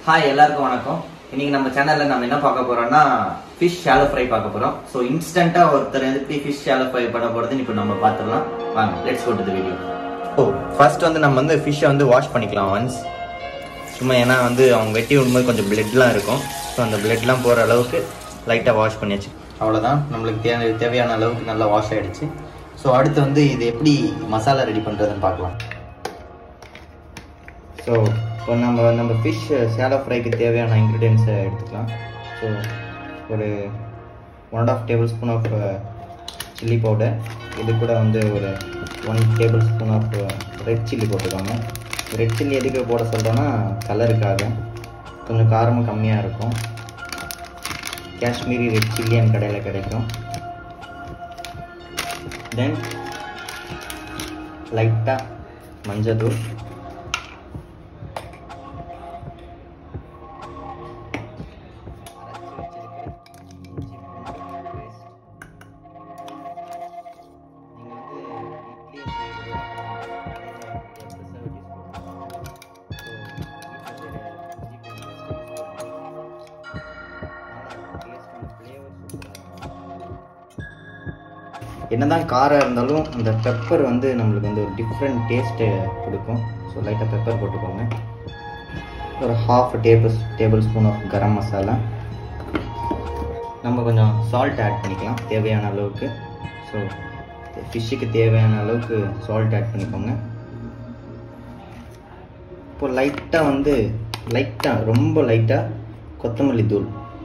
hi எல்லாருக்கும் வணக்கம் இன்னைக்கு நம்ம சேனல்ல நம்ம என்ன பார்க்க போறோம்னா ஃபிஷ் ஷாலோ ஃப்ரை பார்க்க போறோம் ஸோ இன்ஸ்டன்ட்டா ஒருத்தர் எப்படி ஃபிஷ் ஷாலோ ஃப்ரை பண்ண போறதுன்னு இப்போ நம்ம பார்த்துடலாம் வாங்க let's go to the video ஓ ஃபர்ஸ்ட் வந்து நம்ம வந்து ஃபிஷ்ஷை வந்து வாஷ் பண்ணிக்கலாம் ஒன்ஸ் சும்மா ஏன்னா வந்து அவங்க வெட்டி விடும்போது கொஞ்சம் பிளட்லாம் இருக்கும் ஸோ அந்த பிளட்லாம் போகிற அளவுக்கு லைட்டாக வாஷ் பண்ணியாச்சு அவ்வளோதான் நம்மளுக்கு தேவை தேவையான அளவுக்கு நல்லா வாஷ் ஆகிடுச்சு ஸோ அடுத்து வந்து இது எப்படி மசாலா ரெடி பண்ணுறதுன்னு பார்க்கலாம் ஸோ இப்போ நம்ம நம்ம ஃபிஷ் சேலோ ஃப்ரைக்கு தேவையான இன்க்ரீடியன்ஸை எடுத்துக்கலாம் ஸோ ஒரு one and half table spoon of chilli powder இது கூட வந்து ஒரு one table spoon of red chilli போட்டுக்கோங்க ரெட் சில்லி எதுக்கு போட சொல்கிறோன்னா கலருக்காக கொஞ்சம் காரமும் கம்மியாக இருக்கும் காஷ்மீரி ரெட் சில்லி என் கடையில் கிடைக்கும் தென் லைட்டாக மஞ்சள் என்னதான் காரம் இருந்தாலும் அந்த பெப்பர் வந்து நம்மளுக்கு வந்து ஒரு டிஃப்ரெண்ட் டேஸ்ட்டு கொடுக்கும் ஸோ லைட்டாக பெப்பர் போட்டுக்கோங்க ஒரு half table table spoon of garam masala நம்ம கொஞ்சம் சால்ட் ஆட் பண்ணிக்கலாம் தேவையான அளவுக்கு ஸோ ஃபிஷ்ஷுக்கு தேவையான அளவுக்கு சால்ட் ஆட் பண்ணிக்கோங்க இப்போ லைட்டாக வந்து லைட்டாக ரொம்ப லைட்டாக கொத்தமல்லி தூள்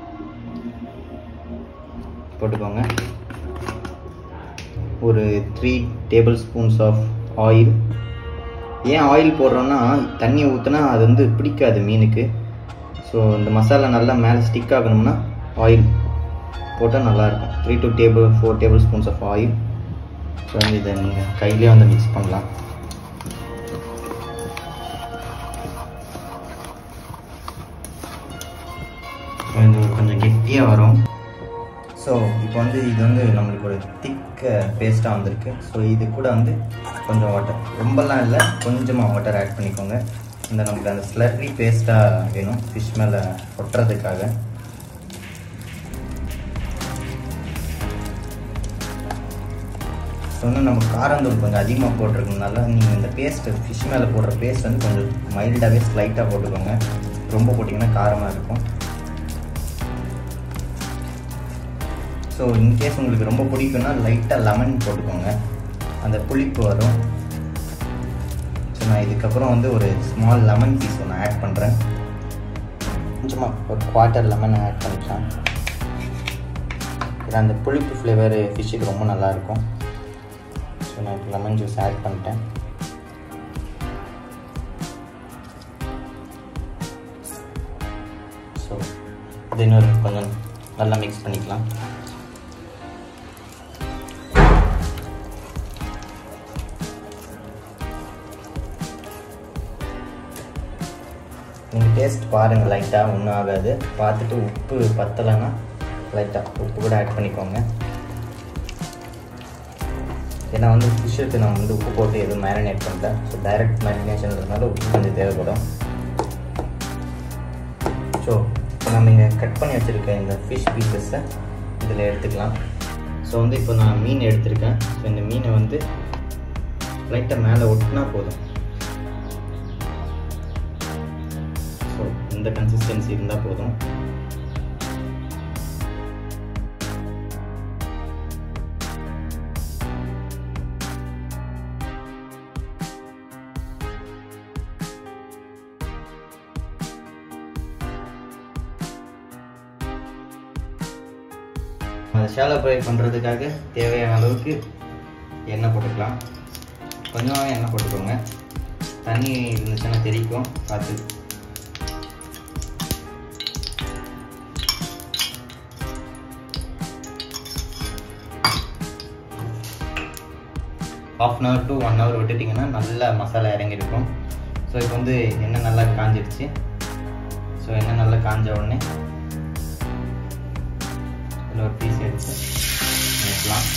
போட்டுக்கோங்க ஒரு three table spoons of oil ஏன் ஆயில் போடுறோன்னா தண்ணி ஊற்றினா அது வந்து பிடிக்காது மீனுக்கு ஸோ இந்த மசாலா நல்லா மேலே ஸ்டிக் ஆகணும்னா ஆயில் போட்டால் நல்லாயிருக்கும் three two table four table spoons of oil so வந்து இதை நீங்கள் கையிலே வந்து மிக்ஸ் பண்ணலாம் இது கொஞ்சம் கெட்டியாக வரும் ஸோ இப்போ வந்து இது வந்து நம்மளுக்கு ஒரு திக் பேஸ்ட்டாக வந்திருக்கு ஸோ இது கூட வந்து கொஞ்சம் வாட்டர் ரொம்பலாம் இல்லை கொஞ்சமாக வாட்டர் ஆட் பண்ணிக்கோங்க இந்த நமக்கு அந்த ஸ்லர்ரி பேஸ்ட்டாக வேணும் ஃபிஷ் மேலே ஒட்டுறதுக்காக ஸோ வந்து நம்ம காரந்தூள் கொஞ்சம் அதிகமாக போட்டிருக்கனால நீங்கள் இந்த பேஸ்ட்டு ஃபிஷ் மேலே போடுற பேஸ்ட் வந்து கொஞ்சம் மைல்டாகவே ஸ்லைட்டாக போட்டுக்கோங்க ரொம்ப போட்டிங்கன்னா காரமாக இருக்கும் ஸோ இன்கேஸ் உங்களுக்கு ரொம்ப பிடிக்கும்னா லைட்டாக லெமன் போட்டுக்கோங்க அந்த புளிப்பு வரும் ஸோ நான் இதுக்கப்புறம் வந்து ஒரு ஸ்மால் லெமன் பீஸ் ஒன்று ஆட் பண்ணுறேன் கொஞ்சமாக ஒரு குவார்ட்டர் லெமன் ஆட் பண்ணிக்கலாம் இது அந்த புளிப்பு ஃப்ளேவர் ஃபிஷ்ஷுக்கு ரொம்ப நல்லாயிருக்கும் ஸோ நான் இப்போ லெமன் ஜூஸ் ஆட் பண்ணிட்டேன் ஸோ இது இன்னொரு கொஞ்சம் நல்லா மிக்ஸ் பண்ணிக்கலாம் நீங்கள் டேஸ்ட் பாருங்கள் லைட்டாக ஒன்றும் ஆகாது பார்த்துட்டு உப்பு பத்தலைன்னா லைட்டாக உப்பு கூட ஆட் பண்ணிக்கோங்க ஏன்னா வந்து ஃபிஷ்ஷுக்கு நம்ம வந்து உப்பு போட்டு எதுவும் மேரினேட் பண்ணல ஸோ டைரக்ட் மேரினேஷன்றதுனால உப்பு கொஞ்சம் தேவைப்படும் ஸோ இப்போ நம்ம இங்கே கட் பண்ணி வச்சுருக்க இந்த ஃபிஷ் பீசஸை இதில் எடுத்துக்கலாம் ஸோ வந்து இப்போ நான் மீன் எடுத்திருக்கேன் ஸோ இந்த மீனை வந்து லைட்டாக மேலே ஒட்டினா போதும் ஸோ இந்த கன்சிஸ்டன்சி இருந்தால் போதும் அந்த ஷாலோ ஃப்ரை பண்ணுறதுக்காக தேவையான அளவுக்கு எண்ணெய் போட்டுக்கலாம் கொஞ்சமாக எண்ணெய் போட்டுக்கோங்க தண்ணி இருந்துச்சுன்னா தெரிக்கும் பார்த்து half an hour to one hour விட்டுட்டிங்கன்னா நல்லா மசாலா இறங்கியிருக்கும் ஸோ இப்போ வந்து எண்ணெய் நல்லா காஞ்சிடுச்சு ஸோ எண்ணெய் நல்லா காஞ்ச உடனே இதில் ஒரு பீஸ் எடுத்து வைக்கலாம்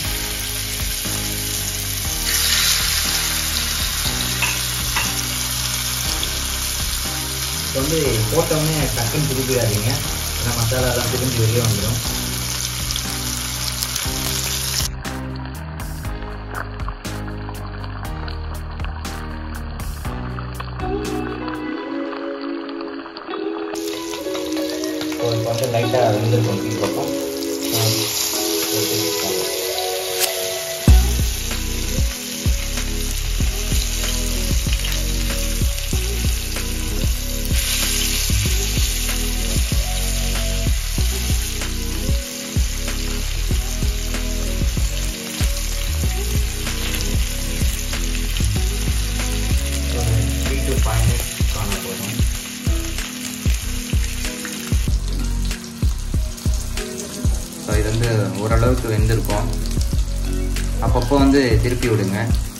இப்போ வந்து போட்டோடனே டக்குன்னு திருப்பிடாதீங்க ஏன்னா மசாலாலாம் திரும்பி வெளியே வந்துடும் ஸோ இப்போ வந்து லைட்டாக வெந்திருக்கும் டீ பக்கம் ஒரு த்ரீ டு ஃபைவ் மினிட்ஸ் காண போதும் ஸோ இது வந்து ஓரளவுக்கு வெந்திருக்கும் அப்பப்போ வந்து திருப்பி விடுங்க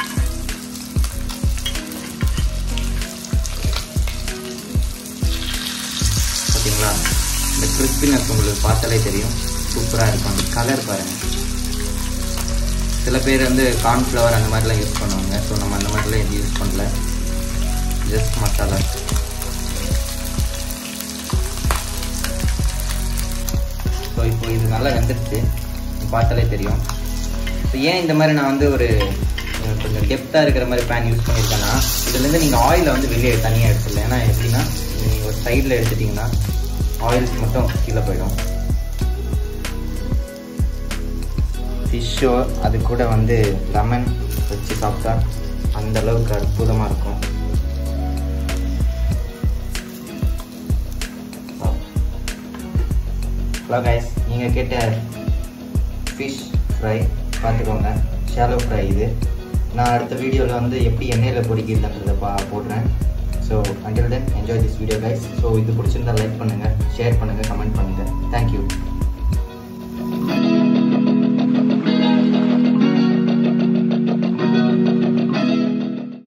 பார்த்தீங்களா இந்த கிறிஸ்பினஸ் உங்களுக்கு பார்த்தாலே தெரியும் சூப்பராக இருக்கும் அந்த கலர் பாருங்கள் சில பேர் வந்து கார்ன்ஃப்ளவர் அந்த மாதிரிலாம் யூஸ் பண்ணுவாங்க ஸோ நம்ம அந்த மாதிரிலாம் எதுவும் யூஸ் பண்ணல ஜஸ்ட் மசாலா ஸோ இப்போ இது நல்லா வெந்துடுச்சு பார்த்தாலே தெரியும் ஸோ ஏன் இந்த மாதிரி நான் வந்து ஒரு அஹ், கொஞ்சம் டெப்த்தாக இருக்கிற மாதிரி பேன் யூஸ் பண்ணியிருக்கேன்னா இதுலேருந்து நீங்கள் ஆயிலை வந்து வெளியே தனியாக எடுத்துடல ஏன்னா எப்படின்னா நீங்கள் ஒரு சைடில் எடுத்துட்டிங்கன்னா ஆயில்ஸ் மட்டும் கீழே போயிடும் ஃபிஷ்ஷோ அது கூட வந்து லெமன் வச்சு சாப்பிட்டா அந்த அளவுக்கு அற்புதமாக இருக்கும் ஹலோ கைஸ் நீங்கள் கேட்ட ஃபிஷ் ஃப்ரை பார்த்துக்கோங்க ஷாலோ ஃப்ரை இது நான் அடுத்த வீடியோவில் வந்து எப்படி எண்ணெயில் பொரிக்கிறதுன்றதை பா போடுறேன் so until then enjoy this video guys so இது பிடிச்சிருந்தா லைக் பண்ணுங்கள் ஷேர் பண்ணுங்கள்